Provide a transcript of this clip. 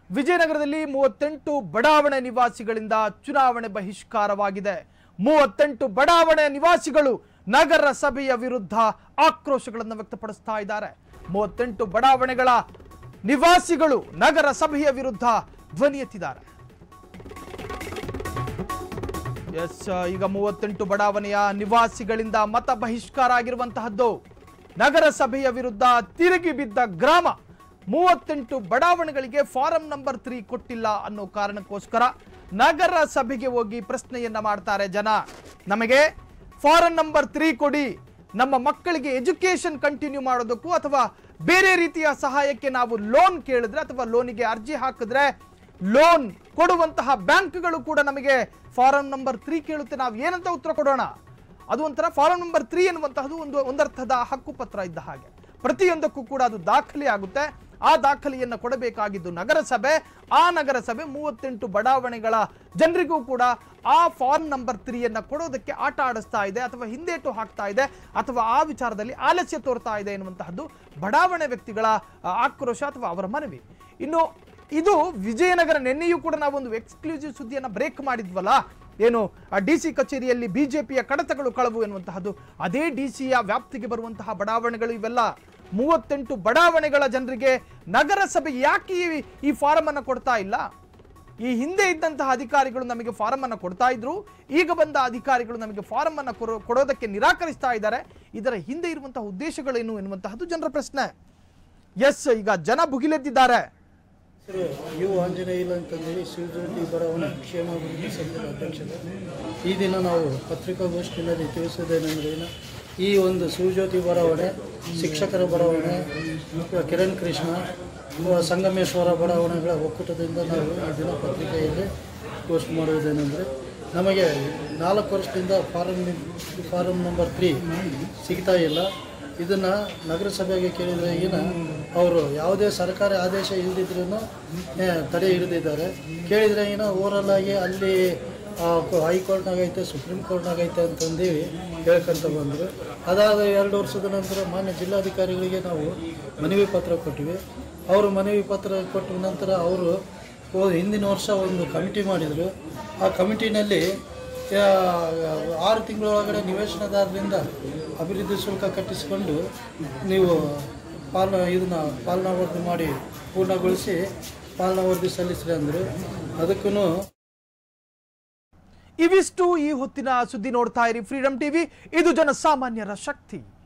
ವಿಜಯನಗರದಲ್ಲಿ ಮೂವತ್ತೆಂಟು ಬಡಾವಣೆ ನಿವಾಸಿಗಳಿಂದ ಚುನಾವಣೆ ಬಹಿಷ್ಕಾರವಾಗಿದೆ ಮೂವತ್ತೆಂಟು ಬಡಾವಣೆ ನಿವಾಸಿಗಳು ನಗರ ಸಭೆಯ ವಿರುದ್ಧ ಆಕ್ರೋಶಗಳನ್ನು ವ್ಯಕ್ತಪಡಿಸ್ತಾ ಇದ್ದಾರೆ ಮೂವತ್ತೆಂಟು ಬಡಾವಣೆಗಳ ನಿವಾಸಿಗಳು ನಗರ ಸಭೆಯ ವಿರುದ್ಧ ಧ್ವನಿ ಎತ್ತಿದ್ದಾರೆ ಎಸ್ ಈಗ ಮೂವತ್ತೆಂಟು ಬಡಾವಣೆಯ ನಿವಾಸಿಗಳಿಂದ ಮತ ಬಹಿಷ್ಕಾರ ಆಗಿರುವಂತಹದ್ದು ನಗರ ಸಭೆಯ ವಿರುದ್ಧ ತಿರುಗಿ ಬಿದ್ದ ಗ್ರಾಮ ಮೂವತ್ತೆಂಟು ಬಡಾವಣೆಗಳಿಗೆ ಫಾರಂ ನಂಬರ್ ತ್ರೀ ಕೊಟ್ಟಿಲ್ಲ ಅನ್ನೋ ಕಾರಣಕ್ಕೋಸ್ಕರ ನಗರ ಸಭೆಗೆ ಹೋಗಿ ಪ್ರಶ್ನೆಯನ್ನ ಮಾಡ್ತಾರೆ ಜನ ನಮಗೆ ಫಾರಂ ನಂಬರ್ ತ್ರೀ ಕೊಡಿ ನಮ್ಮ ಮಕ್ಕಳಿಗೆ ಎಜುಕೇಶನ್ ಕಂಟಿನ್ಯೂ ಮಾಡೋದಕ್ಕೂ ಅಥವಾ ಬೇರೆ ರೀತಿಯ ಸಹಾಯಕ್ಕೆ ನಾವು ಲೋನ್ ಕೇಳಿದ್ರೆ ಅಥವಾ ಲೋನಿಗೆ ಅರ್ಜಿ ಹಾಕಿದ್ರೆ ಲೋನ್ ಕೊಡುವಂತಹ ಬ್ಯಾಂಕ್ಗಳು ಕೂಡ ನಮಗೆ ಫಾರಂ ನಂಬರ್ ತ್ರೀ ಕೇಳುತ್ತೆ ನಾವು ಏನಂತ ಉತ್ತರ ಕೊಡೋಣ ಅದು ಒಂಥರ ಫಾರಂ ನಂಬರ್ ತ್ರೀ ಎನ್ನುವಂತಹದ್ದು ಒಂದು ಒಂದರ್ಥದ ಹಕ್ಕುಪತ್ರ ಇದ್ದ ಹಾಗೆ ಪ್ರತಿಯೊಂದಕ್ಕೂ ಕೂಡ ಅದು ದಾಖಲೆ ಆಗುತ್ತೆ ಆ ದಾಖಲೆಯನ್ನು ಕೊಡಬೇಕಾಗಿದ್ದು ನಗರಸಭೆ ಆ ನಗರಸಭೆ ಮೂವತ್ತೆಂಟು ಬಡಾವಣೆಗಳ ಜನರಿಗೂ ಕೂಡ ಆ ಫಾರ್ಮ್ ನಂಬರ್ ತ್ರೀಯನ್ನ ಕೊಡೋದಕ್ಕೆ ಆಟ ಆಡಿಸ್ತಾ ಇದೆ ಅಥವಾ ಹಿಂದೇಟು ಹಾಕ್ತಾ ಇದೆ ಅಥವಾ ಆ ವಿಚಾರದಲ್ಲಿ ಆಲಸ್ಯ ತೋರ್ತಾ ಇದೆ ಎನ್ನುವಂತಹದ್ದು ಬಡಾವಣೆ ವ್ಯಕ್ತಿಗಳ ಆ, ಆಕ್ರೋಶ ಅಥವಾ ಅವರ ಮನವಿ ಇನ್ನು ಇದು ವಿಜಯನಗರ ನಿನ್ನೆಯೂ ಕೂಡ ನಾವು ಒಂದು ಎಕ್ಸ್ಕ್ಲೂಸಿವ್ ಸುದ್ದಿಯನ್ನ ಬ್ರೇಕ್ ಮಾಡಿದ್ವಲ್ಲ ಏನು ಡಿ ಸಿ ಕಚೇರಿಯಲ್ಲಿ ಬಿಜೆಪಿಯ ಕಡತಗಳು ಕಳವು ಎನ್ನುವಂತಹದ್ದು ಅದೇ ಡಿ ಸಿಯ ವ್ಯಾಪ್ತಿಗೆ ಬರುವಂತಹ ಬಡಾವಣೆಗಳು ಇವೆಲ್ಲ ಮೂವತ್ತೆಂಟು ಬಡಾವಣೆಗಳ ಜನರಿಗೆ ನಗರಸಭೆ ಯಾಕೆ ಈ- ಈ ಫಾರಂ ಅನ್ನು ಕೊಡ್ತಾ ಇಲ್ಲ ಈ ಹಿಂದೆ ಇದ್ದಂತಹ ಅಧಿಕಾರಿಗಳು ನಮಗೆ ಫಾರಂ ಅನ್ನು ಕೊಡ್ತಾ ಇದ್ರು ಈಗ ಬಂದ ಅಧಿಕಾರಿಗಳು ನಮಗೆ ಫಾರಂ ಅನ್ನು ಕೊರೋ- ಕೊಡೋದಕ್ಕೆ ನಿರಾಕರಿಸ್ತಾ ಇದ್ದಾರೆ ಇದರ ಹಿಂದೆ ಇರುವಂತಹ ಉದ್ದೇಶಗಳೇನು ಎನ್ನುವಂತಹದ್ದು ಜನರ ಪ್ರಶ್ನೆ ಎಸ್ ಈಗ ಜನ ಭುಗಿಲೆದ್ದಿದ್ದಾರೆ ಹೆಸರು ಯು ಆಂಜನೇಯಲ್ ಅಂತಂದೇಳಿ ಶಿವಜ್ಯೋತಿ ಬಡಾವಣೆ ಕ್ಷೇಮಾಭಿವೃದ್ಧಿ ಸಂಘದ ಅಧ್ಯಕ್ಷರು ಈ ದಿನ ನಾವು ಪತ್ರಿಕಾಗೋಷ್ಠಿಯಲ್ಲಿ ತಿಳಿಸೋದೇನೆಂದರೆ ಈ ಒಂದು ಶಿವಜ್ಯೋತಿ ಬಡಾವಣೆ ಶಿಕ್ಷಕರ ಬಡಾವಣೆ ಕಿರಣ್ ಕೃಷ್ಣ ಸಂಗಮೇಶ್ವರ ಬಡಾವಣೆಗಳ ಒಕ್ಕೂಟದಿಂದ ನಾವು ಈ ದಿನ ಪತ್ರಿಕೆಯಲ್ಲಿ ಪೋಸ್ಟ್ ಮಾಡುವುದೇನೆಂದರೆ ನಮಗೆ ನಾಲ್ಕು ವರ್ಷದಿಂದ ಫಾರಂ ಫಾರಂ ನಂಬರ್ ತ್ರೀ ಸಿಗ್ತಾ ಇಲ್ಲ ಇದನ್ನು ನಗರಸಭೆಗೆ ಕೇಳಿದರೆ ಈಗಿನ ಅವರು ಯಾವುದೇ ಸರ್ಕಾರಿ ಆದೇಶ ಇಲ್ಲದಿದ್ರೂ ತಡೆ ಹಿಡಿದಿದ್ದಾರೆ ಕೇಳಿದರೆ ಈಗಿನ ಓವರಲ್ ಆಗಿ ಅಲ್ಲಿ ಆ, ಕ- ಹೈಕೋರ್ಟ್ನಾಗ ಐತೆ ಸುಪ್ರೀಂ ಕೋರ್ಟ್ನಾಗ ಐತೆ ಅಂತಂದೇಳಿ ಹೇಳ್ಕೊಂತ ಬಂದರು ಅದಾದ ಎರಡು ವರ್ಷದ ನಂತರ ಮಾನ್ಯ ಜಿಲ್ಲಾಧಿಕಾರಿಗಳಿಗೆ ನಾವು ಮನವಿ ಪತ್ರ ಕೊಟ್ಟಿವಿ ಅವರು ಮನವಿ ಪತ್ರ ಕೊಟ್ಟ ನಂತರ ಅವರು ಹೋ- ಹಿಂದಿನ ವರ್ಷ ಒಂದು ಕಮಿಟಿ ಮಾಡಿದರು ಆ ಕಮಿಟಿನಲ್ಲಿ ಆ, ಆರು ತಿಂಗಳೊಳಗಡೆ ನಿವೇಶನದಾರರಿಂದ ಅಭಿವೃದ್ಧಿ ಶುಲ್ಕ ಕಟ್ಟಿಸಿಕೊಂಡು ನೀವು ಪಾಲನ ಇದನ್ನ ಪಾಲನಾ ವರದಿ ಮಾಡಿ ಪೂರ್ಣಗೊಳಿಸಿ ಪಾಲನಾ ವರದಿ ಸಲ್ಲಿಸ್ರಿ ಅಂದರು ಅದಕ್ಕೂ ಇವಿಷ್ಟು ಈ ಹೊತ್ತಿನ ಸುದ್ದಿ ನೋಡ್ತಾ ಇರಿ ಫ್ರೀಡಮ್ ಟಿವಿ ಇದು ಜನಸಾಮಾನ್ಯರ ಶಕ್ತಿ